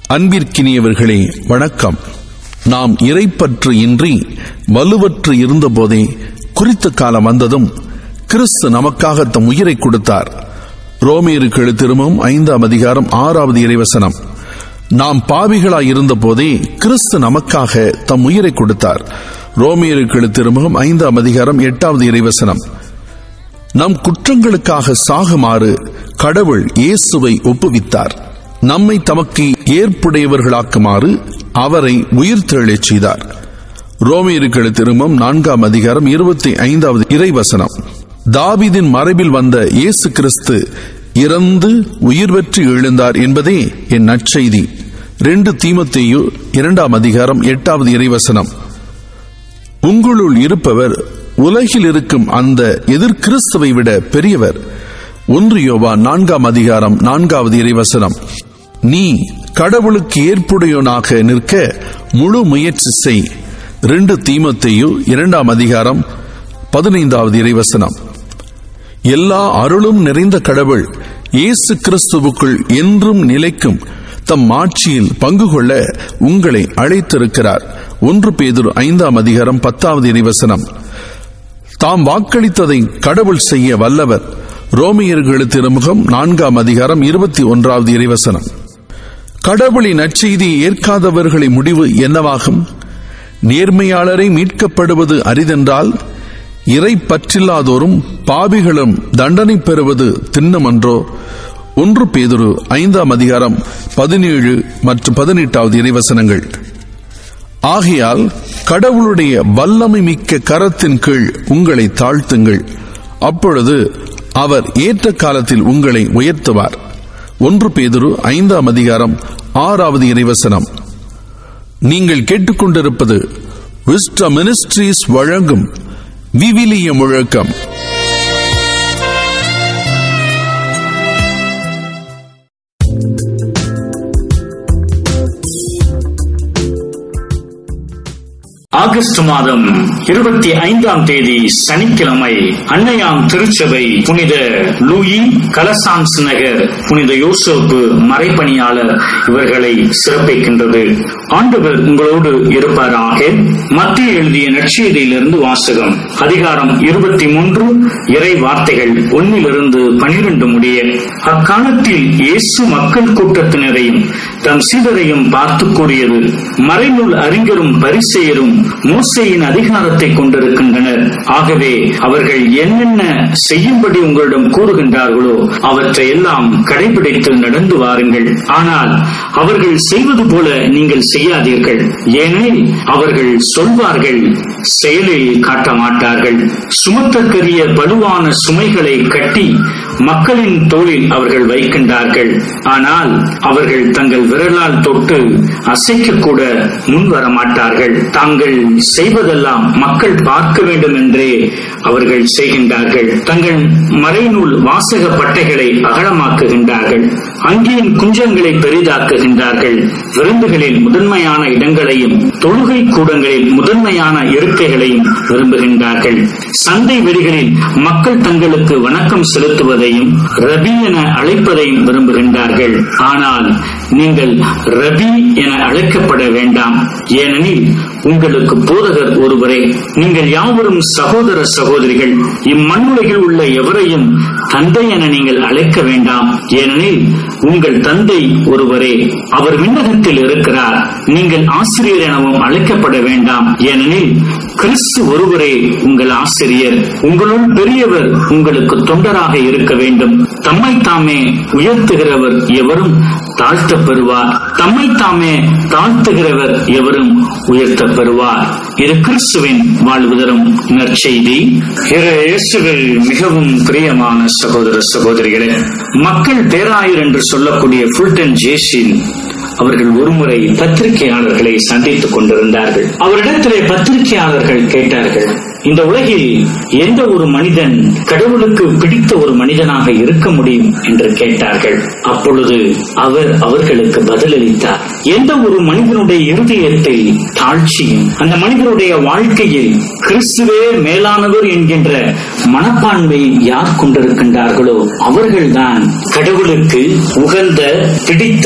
அன்பிற்கினியவர்களே வணக்கம் நாம் இறைப்பற்று இன்றி வலுவற்று இருந்தபோதே குறித்த காலம் வந்ததும் கிறிஸ்து நமக்காக தம் உயிரை கொடுத்தார் ரோமியருக்கு திரும்பவும் ஐந்தாம் அதிகாரம் ஆறாவது இறைவசனம் நாம் பாவிகளாய் இருந்தபோதே கிறிஸ்து நமக்காக தம் உயிரை கொடுத்தார் ரோமியருக்கு திரும்பவும் ஐந்தாம் அதிகாரம் எட்டாவது இறைவசனம் நம் குற்றங்களுக்காக சாகுமாறு கடவுள் இயேசுவை ஒப்புவித்தார் நம்மை தமக்கு ஏற்புடையவர்களாக்குமாறு அவரை உயிர்த்தெழச் செய்தார் ரோமியர்கள் திரும்பம் நான்காம் அதிகாரம் இருபத்தி ஐந்தாவது இறைவசனம் தாவிதின் மறைவில் வந்த இயேசு கிறிஸ்து இறந்து உயிர் பெற்று எழுந்தார் என்பதே என் நற்செய்தி ரெண்டு தீமத்தேயு இரண்டாம் அதிகாரம் எட்டாவது இறைவசனம் உங்களுள் இருப்பவர் உலகில் இருக்கும் அந்த எதிர்கிறிஸ்துவை விட பெரியவர் ஒன்று யோவா நான்காம் அதிகாரம் நான்காவது இறைவசனம் நீ கடவுளுக்கு ஏற்புடையவனாக நிற்க முழு முயற்சி செய் ரெண்டு தீமத்தையு இரண்டாம் அதிகாரம் பதினைந்தாவது இறைவசனம் எல்லா அருளும் நிறைந்த கடவுள் இயேசு கிறிஸ்துவுக்குள் என்றும் நிலைக்கும் தம் ஆட்சியில் பங்கு கொள்ள உங்களை அழைத்திருக்கிறார் ஒன்று பேதுரு ஐந்தாம் அதிகாரம் பத்தாவது இறைவசனம் தாம் வாக்களித்ததை கடவுள் செய்ய வல்லவர் ரோமியர்களு திருமுகம் நான்காம் அதிகாரம் இருபத்தி ஒன்றாவது இறைவசனம் கடவுளின் நற்செய்தியை ஏற்காதவர்களின் முடிவு என்னவாகும் நேர்மையாளரை மீட்கப்படுவது அரிதென்றால் இறை பற்றில்லாதோரும் பாவிகளும் தண்டனை பெறுவது திண்ணமன்றோ ஒன்று பேதுரு ஐந்தாம் அதிகாரம் பதினேழு மற்றும் பதினெட்டாவது இறைவசனங்கள் ஆகையால் கடவுளுடைய வல்லமை மிக்க கரத்தின் கீழ் உங்களை தாழ்த்துங்கள் அப்பொழுது அவர் ஏற்ற காலத்தில் உங்களை உயர்த்துவார் ஒன்று பேதுரு ஐந்தாம் அதிகாரம் ஆறாவது இறைவசனம் நீங்கள் கேட்டுக்கொண்டிருப்பது விஸ்ட மினிஸ்ட்ரீஸ் வழங்கும் விவிலிய முழக்கம் ஆகஸ்ட் மாதம் இருபத்தி ஐந்தாம் தேதி சனிக்கிழமை அன்னையாம் திருச்சபை புனித லூயி கலசான்ஸ் நகர் புனித யோசப்பு மறைப்பணியாளர் இவர்களை சிறப்பிக்கின்றது ஆண்டவர் உங்களோடு இருப்பாராக மத்திய எழுதிய நற்செய்தியிலிருந்து வாசகம் அதிகாரம் இருபத்தி மூன்று இறை வார்த்தைகள் ஒன்னிலிருந்து பனிரெண்டு முடிய அக்காலத்தில் இயேசு மக்கள் கூட்டத்தினரையும் தம் சீடரையும் பார்த்து கூறியது மறைநூல் அறிஞரும் பரிசெயரும் மோசையின் அதிகாரத்தை கொண்டிருக்கின்றனர் ஆகவே அவர்கள் என்னென்ன செய்யும்படி உங்களிடம் கூறுகின்றார்களோ அவற்றை எல்லாம் கடைபிடித்து நடந்து வாருங்கள் ஆனால் அவர்கள் செய்வது போல நீங்கள் செய்யாதீர்கள் ஏனெனில் அவர்கள் சொல்வார்கள் செயலில் காட்ட மாட்டார்கள் சுமத்தக்கரிய வலுவான சுமைகளை கட்டி மக்களின் தோளில் அவர்கள் வைக்கின்றார்கள் ஆனால் அவர்கள் தங்கள் விரலால் தொட்டு அசைக்க கூட முன்வர மாட்டார்கள் தாங்கள் செய்வதெல்லாம் மக்கள் பார்க்க வேண்டும் என்றே அவர்கள் செய்கின்றார்கள் தங்கள் மறைநூல் வாசக பட்டைகளை அகலமாக்குகின்றார்கள் அங்கியின் குஞ்சங்களை பெரிதாக்குகின்றார்கள் விருந்துகளில் முதன்மையான இடங்களையும் தொழுகை கூடங்களில் முதன்மையான இருக்கைகளையும் விரும்புகின்றார்கள் சந்தை வெடிகளில் மக்கள் தங்களுக்கு வணக்கம் செலுத்துவதையும் ரபி என அழைப்பதையும் விரும்புகின்றார்கள் ஆனால் நீங்கள் ரபி என அழைக்கப்பட வேண்டாம் ஏனெனில் உங்களுக்கு போதகர் ஒருவரே நீங்கள் யாவரும் சகோதர சகோதரிகள் இம்மண்ணுலகில் உள்ள எவரையும் தந்தை என நீங்கள் அழைக்க வேண்டாம் ஏனெனில் உங்கள் தந்தை ஒருவரே அவர் விண்ணகத்தில் இருக்கிறார் நீங்கள் ஆசிரியர் எனவும் அழைக்கப்பட வேண்டாம் ஏனெனில் கிறிஸ்து ஒருவரே உங்கள் ஆசிரியர் உங்களுள் பெரியவர் உங்களுக்கு தொண்டராக இருக்க வேண்டும் தம்மை தாமே உயர்த்துகிறவர் எவரும் தாழ்த்த பெறுவார் தம்மை தாமே தாழ்த்துகிறவர் எவரும் உயர்த்த பெறுவார் இது கிறிஸ்துவின் வாழ்வு தரும் நற்செய்தி இயேசுவில் மிகவும் பிரியமான சகோதர சகோதரிகளே மக்கள் பேராயர் என்று சொல்லக்கூடிய ஃபுல்டன் ஜேசில் அவர்கள் ஒருமுறை பத்திரிகையாளர்களை சந்தித்துக் கொண்டிருந்தார்கள் அவரிடத்திலே பத்திரிகையாளர்கள் கேட்டார்கள் இந்த உலகில் எந்த ஒரு மனிதன் கடவுளுக்கு பிடித்த ஒரு மனிதனாக இருக்க முடியும் என்று கேட்டார்கள் அப்பொழுது அவர் அவர்களுக்கு பதிலளித்தார் எந்த ஒரு மனிதனுடைய இருதயத்தில் தாழ்ச்சியும் அந்த மனிதனுடைய வாழ்க்கையில் கிறிஸ்துவே மேலானவர் என்கின்ற மனப்பான்மை யார் கொண்டிருக்கின்றார்களோ அவர்கள்தான் கடவுளுக்கு உகந்த பிடித்த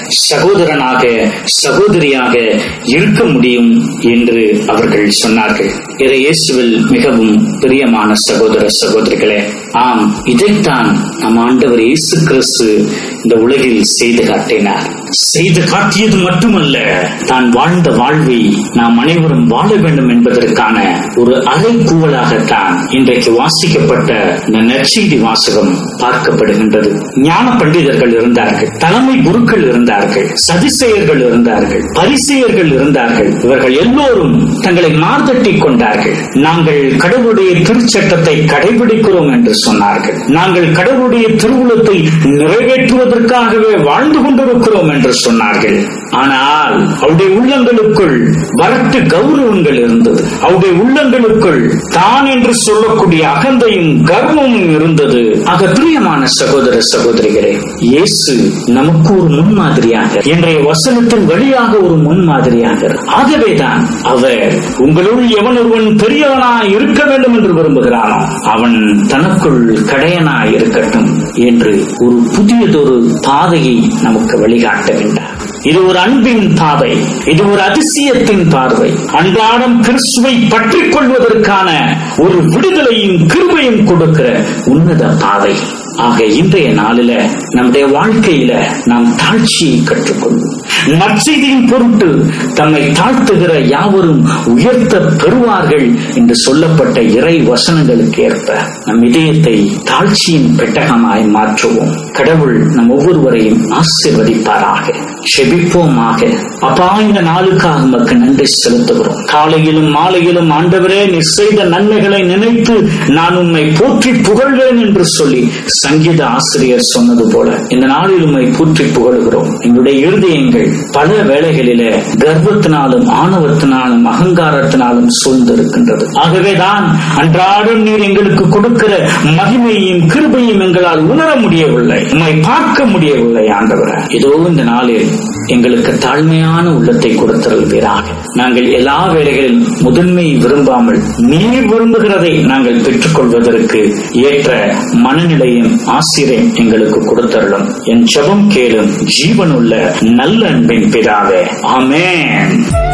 சகோதரனாக சகோதரியாக இருக்க முடியும் என்று அவர்கள் சொன்னார்கள் இறை இயேசுவில் மிகவும் பிரியமான சகோதர சகோதரிகளே ஆம் இதைத்தான் நம் ஆண்டவர் இயேசு கிறிஸ்து இந்த உலகில் செய்து காட்டினார் செய்து காட்டியது மட்டுமல்ல தான் வாழ்ந்த வாழ்வை நாம் அனைவரும் வாழ வேண்டும் என்பதற்கான ஒரு அறைகூவலாகத்தான் இன்றைக்கு வாசிக்கப்பட்ட இந்த நற்செய்தி வாசகம் பார்க்கப்படுகின்றது ஞான பண்டிதர்கள் இருந்தார்கள் தலைமை குருக்கள் இருந்தார்கள் சதிசெயர்கள் இருந்தார்கள் பரிசெயர்கள் இருந்தார்கள் இவர்கள் எல்லோரும் தங்களை மார்தட்டி கொண்டார்கள் நாங்கள் கடவுளுடைய திருச்சட்டத்தை கடைபிடிக்கிறோம் என்று சொன்னார்கள் நாங்கள் கடவுளுடைய திருவுளத்தை நிறைவேற்றுவதற்காகவே வாழ்ந்து கொண்டிருக்கிறோம் என்று சொன்னார்கள் ஆனால் அவருடைய உள்ளங்களுக்குள் வரட்டு கௌரவங்கள் இருந்தது அவருடைய உள்ளங்களுக்குள் தான் என்று சொல்லக்கூடிய அகந்தையும் கர்வமும் இருந்தது ஆக பிரியமான சகோதர சகோதரிகளே இயேசு நமக்கு ஒரு முன்மாதிரியாக இன்றைய வசனத்தின் வழியாக ஒரு முன்மாதிரியாக ஆகவேதான் அவர் உங்களுள் எவன் ஒருவன் பெரியவனா இருக்க வேண்டும் என்று விரும்புகிறானோ அவன் தனக்குள் கடையனா இருக்கட்டும் என்று ஒரு புதியதொரு பாதையை நமக்கு வழிகாட்டுகின்றார் இது ஒரு அன்பின் பாதை இது ஒரு அதிசயத்தின் பார்வை அன்றாடம் கிறிஸ்துவை பற்றிக் கொள்வதற்கான ஒரு விடுதலையும் கிருபையும் கொடுக்கிற உன்னத பாதை ஆக இன்றைய நாளில நம்முடைய வாழ்க்கையில நாம் தாழ்ச்சியை கற்றுக்கொள்வோம் நற்செய்தியின் பொருட்டு தம்மை தாழ்த்துகிற யாவரும் உயர்த்த பெறுவார்கள் என்று சொல்லப்பட்ட இறை வசனங்களுக்கு ஏற்ப நம் இதயத்தை தாழ்ச்சியின் பெட்டகமாய் மாற்றுவோம் கடவுள் நம் ஒவ்வொருவரையும் ஆசிர்வதிப்பாராக செபிப்போமாக அப்பா இந்த நாளுக்காக நமக்கு நன்றி செலுத்துகிறோம் காலையிலும் மாலையிலும் ஆண்டவரே நீ செய்த நன்மைகளை நினைத்து நான் உண்மை போற்றி புகழ்வேன் என்று சொல்லி சங்கீத ஆசிரியர் சொன்னது போல இந்த நாளில் உண்மை போற்றி புகழுகிறோம் எங்களுடைய இருதயங்கள் பல வேளைகளிலே கர்வத்தினாலும் ஆணவத்தினாலும் அகங்காரத்தினாலும் சூழ்ந்திருக்கின்றது ஆகவேதான் அன்றாடம் நீர் எங்களுக்கு கொடுக்கிற மகிமையும் கிருபையும் எங்களால் உணர முடியவில்லை உண்மை பார்க்க முடியவில்லை ஆண்டவர் இதோ இந்த நாளில் எங்களுக்கு தாழ்மையான உள்ளத்தை கொடுத்திருவீராக நாங்கள் எல்லா வேலைகளிலும் முதன்மை விரும்பாமல் நீர் விரும்புகிறதை நாங்கள் பெற்றுக்கொள்வதற்கு ஏற்ற மனநிலையும் ஆசிரியம் எங்களுக்கு கொடுத்தருளும் என் ஜபம் கேளும் ஜீவனுள்ள நல்ல அன்பின் பிதாவே ஆமேன்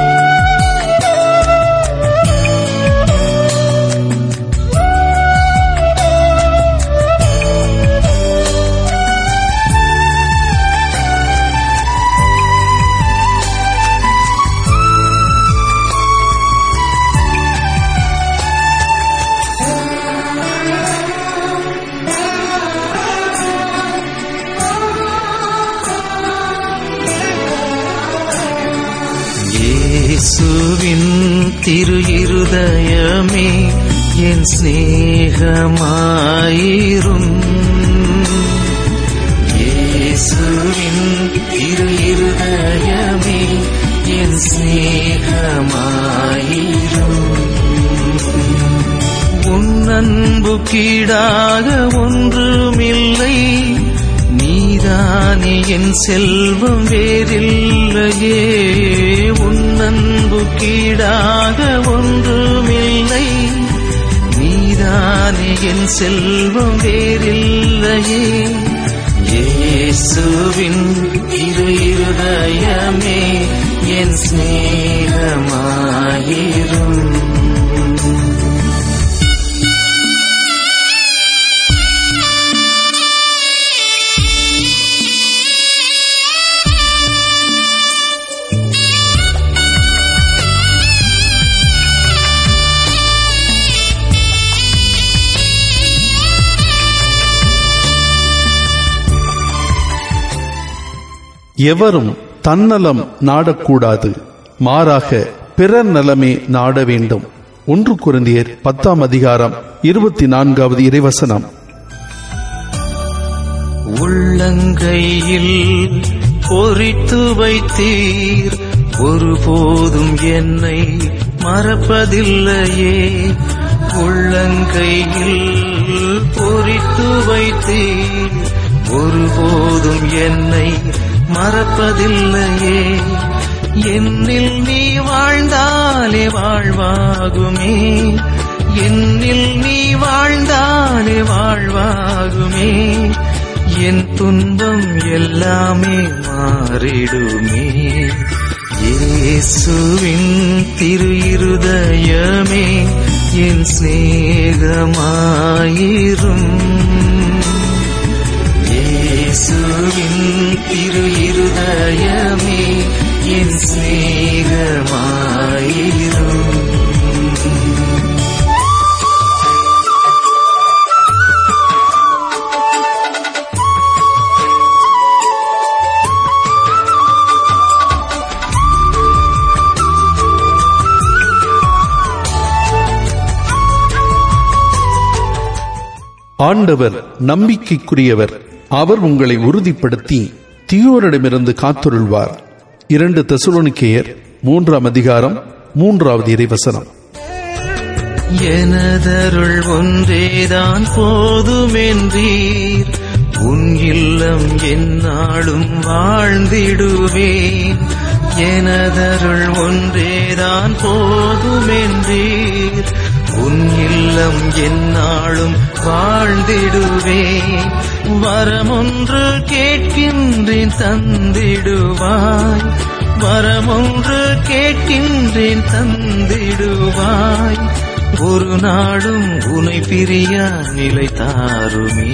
இயேசுவின் திரு இருதயமே என் சிநேகமாயிரும் இயேசுவின் திரு இருதயமே என் சிநேகமாயிரும் உன் அன்பு கீடாக ஒன்றுமில்லை நீதானே என் செல்வம் வேறில்லையே உன் அன்பு கீடாக ஒன்றுமில்லை நீதானே என் செல்வம் வேறில்லையே இயேசுவின் இரு இருதயமே என் சிநேகமாயிரும் எவரும் தன்னலம் நாடக்கூடாது மாறாக பிறர் நலமே நாட வேண்டும் ஒன்று குருந்தியர் பத்தாம் அதிகாரம் இருபத்தி நான்காவது இறைவசனம் உள்ளங்கையில் பொறித்து வைத்தீர் ஒருபோதும் என்னை மறப்பதில்லையே உள்ளங்கையில் பொறித்து வைத்தீர் ஒருபோதும் என்னை மறப்பதில்லையே என்னில் நீ வாழ்ந்தாலே வாழ்வாகுமே என்னில் நீ வாழ்ந்தாலே வாழ்வாகுமே என் துன்பம் எல்லாமே மாறிடுமே இயேசுவின் திரு இருதயமே என் சிநேகமாயிரும் இயேசுவின் திரு இருதயமே என் சிநேகமாயிரும் ஆண்டவர் நம்பிக்கைக்குரியவர் அவர் உங்களை உறுதிப்படுத்தி தீயோரிடமிருந்து காத்துருள்வார் இரண்டு தெசலோனிக்கேயர் மூன்றாம் அதிகாரம் மூன்றாவது இறைவசனம் எனதருள் ஒன்றேதான் போதுமென்றீர் உன் இல்லம் என்னாலும் வாழ்ந்திடுவேன் எனதருள் ஒன்றேதான் போதுமென்றீர் உன் இல்லம் என்னாலும் வாழ்ந்திடுவேன் வரமொன்று கேட்கின்றேன் தந்திடுவாய் வரமொன்று கேட்கின்றேன் தந்திடுவாய் ஒரு நாளும் உனை பிரியா நிலை தாருமே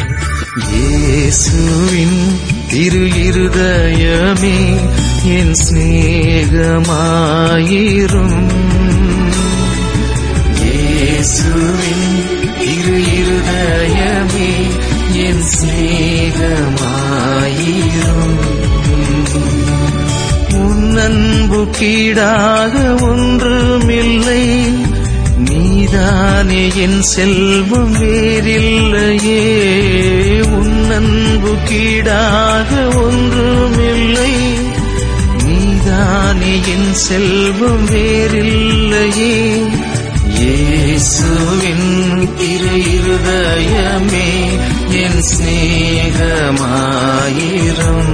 இயேசுவின் திரு இருதயமே என் சிநேகமாயிரும் இயேசுவின் திரு இருதயமே என் சிநேகமாயிரும் உன் அன்பு கீடாக ஒன்றுமில்லை நீதானே என் செல்வம் வேறில்லையே உன் அன்பு கீடாக ஒன்றுமில்லை நீதானே என் செல்வம் வேறில்லையே இயேசுவின் திரு இருதயமே என் சிநேகமாயிரம்